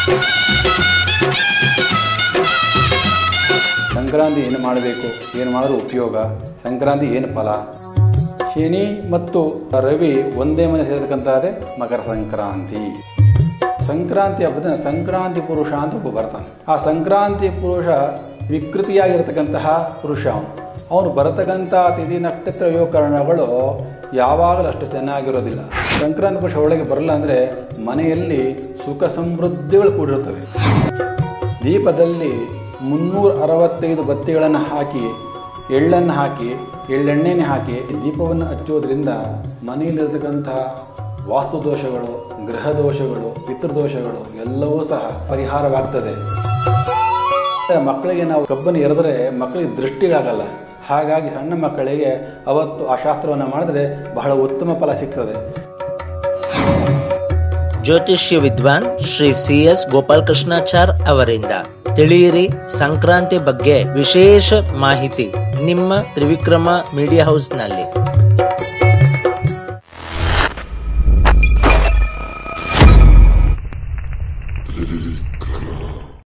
ಸಂಕ್ರಾಂತಿ ಏನು ಮಾಡಬೇಕು ಏನು ಮಾಡಿದ್ರೆ ಉಪಯೋಗ ಸಂಕ್ರಾಂತಿ ಏನು ಫಲ ಶನಿ ಮತ್ತು ರವಿ ಒಂದೇ ಮನೆ ಸೇರತಕ್ಕಂಥದ್ದೇ ಮಕರ ಸಂಕ್ರಾಂತಿ ಸಂಕ್ರಾಂತಿ ಹಬ್ಬದ ಸಂಕ್ರಾಂತಿ ಪುರುಷ ಅಂತ ಒಬ್ಬ ಬರ್ತಾನೆ ಆ ಸಂಕ್ರಾಂತಿ ಪುರುಷ ವಿಕೃತಿಯಾಗಿರ್ತಕ್ಕಂತಹ ಪುರುಷ ಅವನು ಅವನು ಬರತಕ್ಕಂಥ ತಿಥಿ ನಕ್ಷತ್ರ ಯೋಗಕರಣಗಳು ಯಾವಾಗಲೂ ಅಷ್ಟು ಚೆನ್ನಾಗಿರೋದಿಲ್ಲ ಸಂಕ್ರಾಂತಿ ಪುರುಷ ಒಳಗೆ ಬರಲ್ಲ ಅಂದರೆ ಮನೆಯಲ್ಲಿ ಸುಖ ಸಮೃದ್ಧಿಗಳು ಕೂಡಿರುತ್ತವೆ ದೀಪದಲ್ಲಿ ಮುನ್ನೂರ ಅರವತ್ತೈದು ಬತ್ತಿಗಳನ್ನು ಹಾಕಿ ಎಳ್ಳನ್ನು ಹಾಕಿ ಎಳ್ಳೆಣ್ಣೆನೆ ಹಾಕಿ ದೀಪವನ್ನು ಹಚ್ಚೋದ್ರಿಂದ ಮನೆಯಲ್ಲಿರತಕ್ಕಂತಹ ವಾಸ್ತು ದೋಷಗಳು ಗೃಹ ದೋಷಗಳು ಪಿತೃದೋಷಗಳು ಎಲ್ಲವೂ ಸಹ ಪರಿಹಾರವಾಗ್ತದೆ ಮಕ್ಕಳಿಗೆ ನಾವು ಕಬ್ಬನ್ನು ಎರೆದ್ರೆ ಮಕ್ಕಳಿಗೆ ದೃಷ್ಟಿಗಾಗಲ್ಲ ಹಾಗಾಗಿ ಸಣ್ಣ ಮಕ್ಕಳಿಗೆ ಅವತ್ತು ಆ ಶಾಸ್ತ್ರವನ್ನು ಮಾಡಿದ್ರೆ ಬಹಳ ಉತ್ತಮ ಫಲ ಸಿಗ್ತದೆ ಜ್ಯೋತಿಷ್ಯ ವಿದ್ವಾನ್ ಶ್ರೀ ಸಿ ಎಸ್ ಗೋಪಾಲಕೃಷ್ಣಾಚಾರ್ ಅವರಿಂದ ತಿಳಿಯಿರಿ ಸಂಕ್ರಾಂತಿ ಬಗ್ಗೆ ವಿಶೇಷ ಮಾಹಿತಿ ನಿಮ್ಮ ತ್ರಿವಿಕ್ರಮ ಮೀಡಿಯಾ ಹೌಸ್ನಲ್ಲಿ